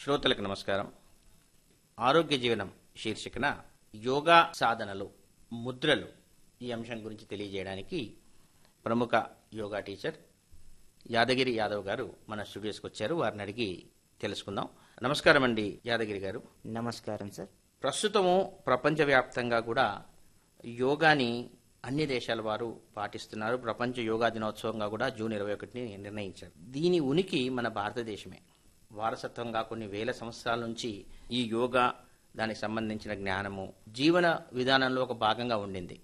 శ్రోతలకు నమస్కారం ఆరోగ్య జీవనం శీర్షికన యోగా సాధనలు ముద్రలు ఈ అంశం గురించి తెలియజేయడానికి ప్రముఖ యోగా టీచర్ యాదగిరి యాదవ్ గారు మన స్టూడియోస్కి వచ్చారు వారిని అడిగి తెలుసుకుందాం నమస్కారం అండి యాదగిరి గారు నమస్కారం సార్ ప్రస్తుతము ప్రపంచవ్యాప్తంగా కూడా యోగాని అన్ని దేశాల వారు పాటిస్తున్నారు ప్రపంచ యోగా దినోత్సవంగా కూడా జూన్ ఇరవై ఒకటిని నిర్ణయించారు దీని ఉనికి మన భారతదేశమే వారసత్వంగా కొన్ని వేల సంవత్సరాల నుంచి ఈ యోగా దానికి సంబంధించిన జ్ఞానము జీవన విధానంలో ఒక భాగంగా ఉండింది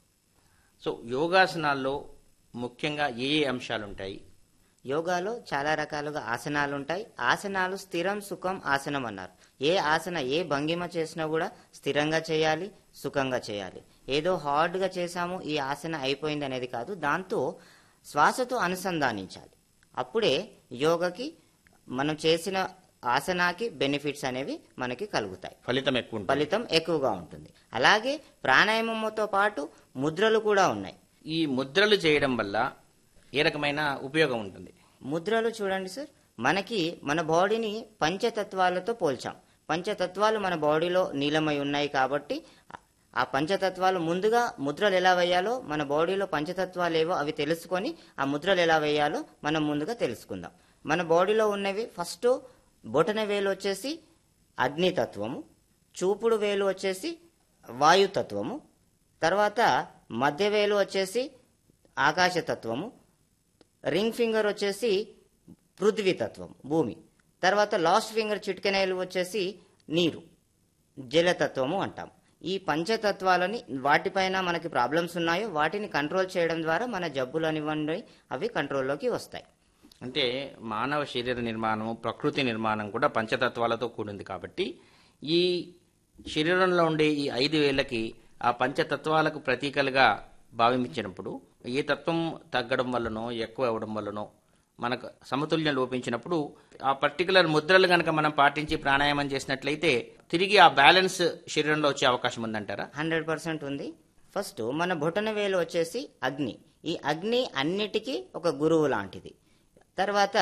సో యోగాసనాల్లో ముఖ్యంగా ఏ ఏ అంశాలు ఉంటాయి యోగాలో చాలా రకాలుగా ఆసనాలు ఉంటాయి ఆసనాలు స్థిరం సుఖం ఆసనం అన్నారు ఏ ఆసన ఏ భంగిమ చేసినా కూడా స్థిరంగా చేయాలి సుఖంగా చేయాలి ఏదో హార్డ్గా చేసాము ఈ ఆసన అయిపోయింది అనేది కాదు దాంతో శ్వాసతో అనుసంధానించాలి అప్పుడే యోగకి మనం చేసిన ఆసనాకి బెనిఫిట్స్ అనేవి మనకి కలుగుతాయి ఫలితం ఎక్కువ ఉంటుంది ఫలితం ఎక్కువగా ఉంటుంది అలాగే ప్రాణాయామంతో పాటు ముద్రలు కూడా ఉన్నాయి ఈ ముద్రలు చేయడం వల్ల ఏ రకమైన ఉపయోగం ఉంటుంది ముద్రలు చూడండి సార్ మనకి మన బాడీని పంచతత్వాలతో పోల్చాం పంచతత్వాలు మన బాడీలో నీలమై ఉన్నాయి కాబట్టి ఆ పంచతత్వాలు ముందుగా ముద్రలు ఎలా వేయాలో మన బాడీలో పంచతత్వాలు ఏవో అవి తెలుసుకొని ఆ ముద్రలు ఎలా వేయాలో మనం ముందుగా తెలుసుకుందాం మన బాడీలో ఉన్నవి ఫస్ట్ బొటన వేలు వచ్చేసి అగ్నితత్వము చూపుడు వేలు వచ్చేసి వాయుతత్వము తర్వాత మధ్య వేలు వచ్చేసి ఆకాశతత్వము రింగ్ ఫింగర్ వచ్చేసి పృథ్వీ తత్వం భూమి తర్వాత లాస్ట్ ఫింగర్ చిటికెనేలు వచ్చేసి నీరు జలతత్వము అంటాం ఈ పంచతత్వాలని వాటిపైన మనకి ప్రాబ్లమ్స్ ఉన్నాయో వాటిని కంట్రోల్ చేయడం ద్వారా మన జబ్బులు అనివ్వండి అవి కంట్రోల్లోకి వస్తాయి అంటే మానవ శరీర నిర్మాణం ప్రకృతి నిర్మాణం కూడా పంచతత్వాలతో కూడింది కాబట్టి ఈ శరీరంలో ఉండే ఈ ఐదు వేలకి ఆ పంచతత్వాలకు ప్రతీకలుగా భావించినప్పుడు ఏ తత్వం తగ్గడం వల్లనో ఎక్కువ అవ్వడం వల్లనో మనకు సమతుల్యం లోపించినప్పుడు ఆ పర్టికులర్ ముద్రలు కనుక మనం పాటించి ప్రాణాయామం చేసినట్లయితే తిరిగి ఆ బ్యాలెన్స్ శరీరంలో వచ్చే అవకాశం ఉందంటారా హండ్రెడ్ పర్సెంట్ ఉంది ఫస్ట్ మన బొటన వేలు వచ్చేసి అగ్ని ఈ అగ్ని అన్నిటికీ ఒక గురువు లాంటిది తర్వాత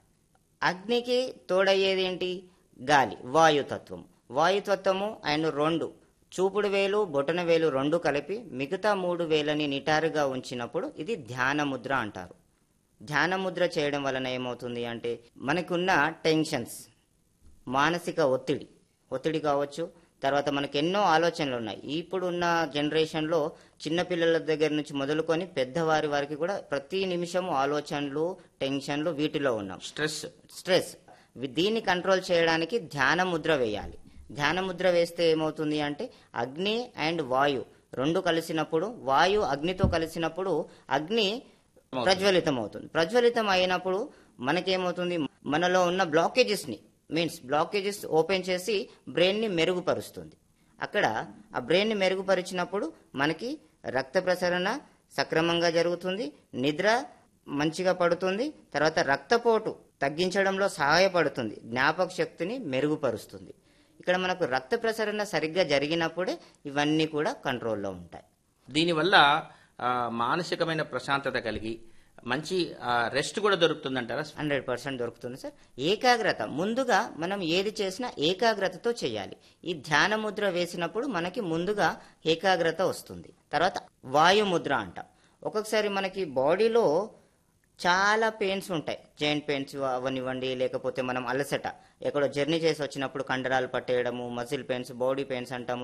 అగ్నికి తోడయ్యేది ఏంటి గాలి వాయుతత్వం వాయుతత్వము అండ్ రెండు చూపుడు వేలు బొటన వేలు రెండు కలిపి మిగతా మూడు వేలని నిటారుగా ఉంచినప్పుడు ఇది ధ్యాన ముద్ర అంటారు ధ్యాన ముద్ర చేయడం వలన ఏమవుతుంది అంటే మనకున్న టెన్షన్స్ మానసిక ఒత్తిడి ఒత్తిడి కావచ్చు తర్వాత మనకు ఎన్నో ఆలోచనలు ఉన్నాయి ఇప్పుడు ఉన్న జనరేషన్లో చిన్నపిల్లల దగ్గర నుంచి మొదలుకొని పెద్దవారి వారికి కూడా ప్రతి నిమిషము ఆలోచనలు టెన్షన్లు వీటిలో ఉన్నాం స్ట్రెస్ స్ట్రెస్ వి- దీన్ని కంట్రోల్ చేయడానికి ధ్యాన ముద్ర వేయాలి ధ్యాన ముద్ర వేస్తే ఏమవుతుంది అంటే అగ్ని అండ్ వాయు రెండు కలిసినప్పుడు వాయు అగ్నితో కలిసినప్పుడు అగ్ని ప్రజ్వలితం అవుతుంది ప్రజ్వలితం అయినప్పుడు మనకేమవుతుంది మనలో ఉన్న బ్లాకేజెస్ ని మీన్స్ బ్లాకేజెస్ ఓపెన్ చేసి బ్రెయిన్ ని మెరుగుపరుస్తుంది అక్కడ ఆ బ్రెయిన్ ని మెరుగుపరిచినప్పుడు మనకి రక్త ప్రసరణ సక్రమంగా జరుగుతుంది నిద్ర మంచిగా పడుతుంది తర్వాత రక్తపోటు తగ్గించడంలో సహాయపడుతుంది జ్ఞాపక శక్తిని మెరుగుపరుస్తుంది ఇక్కడ మనకు రక్త ప్రసరణ సరిగ్గా జరిగినప్పుడే ఇవన్నీ కూడా కంట్రోల్లో ఉంటాయి దీనివల్ల ఆ, మానసికమైన ప్రశాంతత కలిగి మంచి రెస్ట్ కూడా దొరుకుతుందంటారా హండ్రెడ్ పర్సెంట్ దొరుకుతుంది సార్ ఏకాగ్రత ముందుగా మనం ఏది చేసినా ఏకాగ్రతతో చేయాలి ఈ ధ్యాన ముద్ర వేసినప్పుడు మనకి ముందుగా ఏకాగ్రత వస్తుంది తర్వాత వాయు ముద్ర అంటాం ఒక్కొక్కసారి మనకి బాడీలో చాలా పెయిన్స్ ఉంటాయి జాయింట్ పెయిన్స్ అవనివ్వండి లేకపోతే మనం అలసట ఎక్కడో జర్నీ చేసి వచ్చినప్పుడు కండరాలు పట్టేయడము మసిల్ పెయిన్స్ బాడీ పెయిన్స్ అంటాము